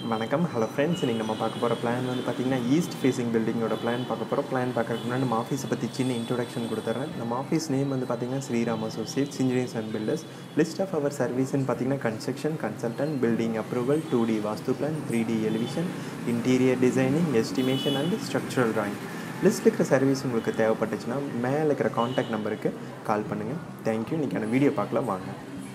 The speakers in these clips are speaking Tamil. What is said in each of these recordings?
வணக்கம் ஹலோ ஃப்ரெண்ட்ஸ் இன்றைக்கி நம்ம பார்க்க போகிற பிளான் வந்து பார்த்திங்கன்னா ஈஸ்ட் ஃபேசிங் பில்டிங்கோட பிளான் பார்க்க போகிறோம் பிளான் பார்க்கறதுக்கு முன்னாடி நம்ம ஆஃபீஸை பற்றி சின்ன இன்ட்ரொடக்ஷன் கொடுத்துட்றேன் நம்ம ஆஃபீஸ் நேம் வந்து பார்த்திங்கன்னா Sriram associates engineers and builders list of our சர்வீஸ்னு பார்த்தீங்கன்னா construction consultant building approval two D vastu plan three D elevation interior designing estimation and structural drawing list இருக்கிற சர்வீஸ் உங்களுக்கு தேவைப்பட்டுச்சுன்னா மேலே இருக்கிற காண்டாக்ட் நம்பருக்கு கால் பண்ணுங்கள் தேங்க்யூ இன்றைக்கான வீடியோ பார்க்கலாம் வாங்க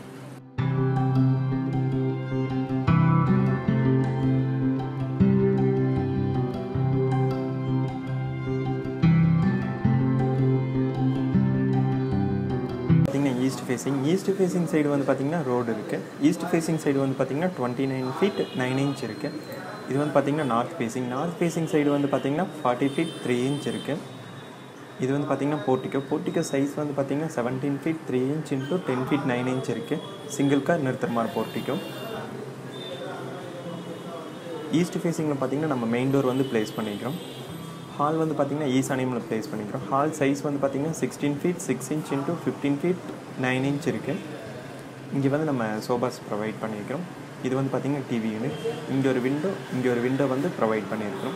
பார்த்தீங்கன்னா east facing east facing side வந்து பார்த்தீங்கன்னா ரோடு இருக்குது ஈஸ்ட் ஃபேசிங் சைடு வந்து பார்த்தீங்கன்னா twenty nine feet nine inch இருக்குது இது வந்து பார்த்தீங்கன்னா north facing north facing side வந்து பார்த்தீங்கன்னா ஃபார்ட்டி ஃபீட் த்ரீ இன்ச் இருக்குது இது வந்து பார்த்தீங்கன்னா போர்ட்டிக்கோ போர்ட்டிக்கோ சைஸ் வந்து பார்த்தீங்கன்னா seventeen feet three inch into ten feet nine inch இருக்குது சிங்கிள் கார் நிறுத்துற மாதிரி போர்ட்டிக்கோ ஈஸ்ட் ஃபேசிங்கில் பார்த்தீங்கன்னா நம்ம மெயின் டோர் வந்து ப்ளேஸ் பண்ணிக்கிறோம் ஹால் வந்து பார்த்தீங்கன்னா ஈசானியமில் ப்ளேஸ் பண்ணிக்கிறோம் ஹால் சைஸ் வந்து பார்த்தீங்கன்னா sixteen feet six inch into fifteen feet nine inch இருக்குது இங்கே வந்து நம்ம சோபாஸ் ப்ரொவைட் பண்ணியிருக்கிறோம் இது வந்து பார்த்தீங்கன்னா டிவி யூனிட் இங்கே ஒரு விண்டோ இங்கே ஒரு விண்டோ வந்து ப்ரொவைட் பண்ணியிருக்கிறோம்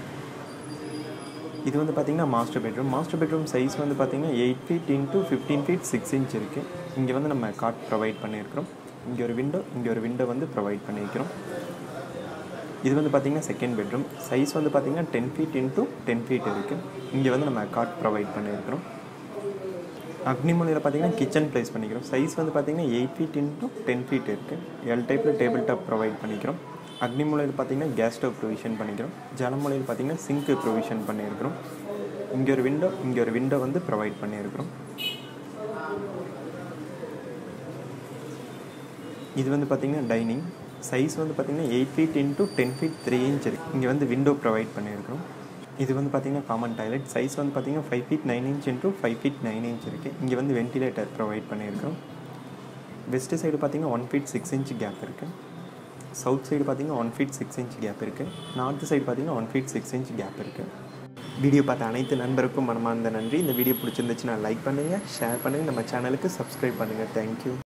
இது வந்து பார்த்தீங்கன்னா master bedroom master bedroom size வந்து பார்த்தீங்கன்னா eight feet into fifteen feet six inch இருக்குது இங்கே வந்து நம்ம காட் ப்ரொவைட் பண்ணியிருக்கிறோம் இங்கே ஒரு விண்டோ இங்கே ஒரு விண்டோ வந்து ப்ரொவைட் பண்ணியிருக்கிறோம் இது வந்து பார்த்திங்கன்னா செகண்ட் பெட்ரூம் சைஸ் வந்து பார்த்திங்கன்னா ten feet into ten feet இருக்குது இங்கே வந்து நம்ம காட் ப்ரொவைட் பண்ணியிருக்கிறோம் அக்னிமொழியில் பார்த்தீங்கன்னா கிச்சன் ப்ளேஸ் பண்ணிக்கிறோம் சைஸ் வந்து பார்த்திங்கன்னா eight feet into ten feet இருக்குது எல் டைப்பில் டேபிள் டாப் ப்ரொவைட் பண்ணிக்கிறோம் அக்னிமொழியில் பார்த்தீங்கன்னா கேஸ் ஸ்டவ் ப்ரொவிஷன் பண்ணிக்கிறோம் ஜலமொழியில் பார்த்தீங்கன்னா சிங்க்கு ப்ரொவிஷன் பண்ணியிருக்கிறோம் இங்கே ஒரு விண்டோ இங்கே ஒரு விண்டோ வந்து ப்ரொவைட் பண்ணியிருக்கிறோம் இது வந்து பார்த்திங்கன்னா டைனிங் சைஸ் வந்து பார்த்திங்கன்னா eight feet into ten feet three inch இருக்குது இங்கே வந்து விண்டோ ப்ரொவைட் பண்ணியிருக்கிறோம் இது வந்து பார்த்திங்கன்னா காமன் டாய்லெட் சைஸ் வந்து பார்த்திங்கன்னா five feet nine inch into five feet nine inch இருக்குது இங்கே வந்து வென்டிலேட்டர் ப்ரொவைட் பண்ணியிருக்கிறோம் வெஸ்ட் சைடு பார்த்திங்கன்னா one feet six inch gap இருக்குது சவுத் சைடு பார்த்திங்கன்னா one feet six inch gap இருக்குது நார்த் சைடு பார்த்திங்கன்னா one feet six inch gap இருக்குது வீடியோ பார்த்த அனைத்து நண்பருக்கும் மனமார்ந்த நன்றி இந்த வீடியோ பிடிச்சிருந்துச்சுன்னா லைக் பண்ணுங்கள் ஷேர் பண்ணுங்கள் நம்ம சேனலுக்கு சப்ஸ்கிரைப் பண்ணுங்கள் தேங்க்யூ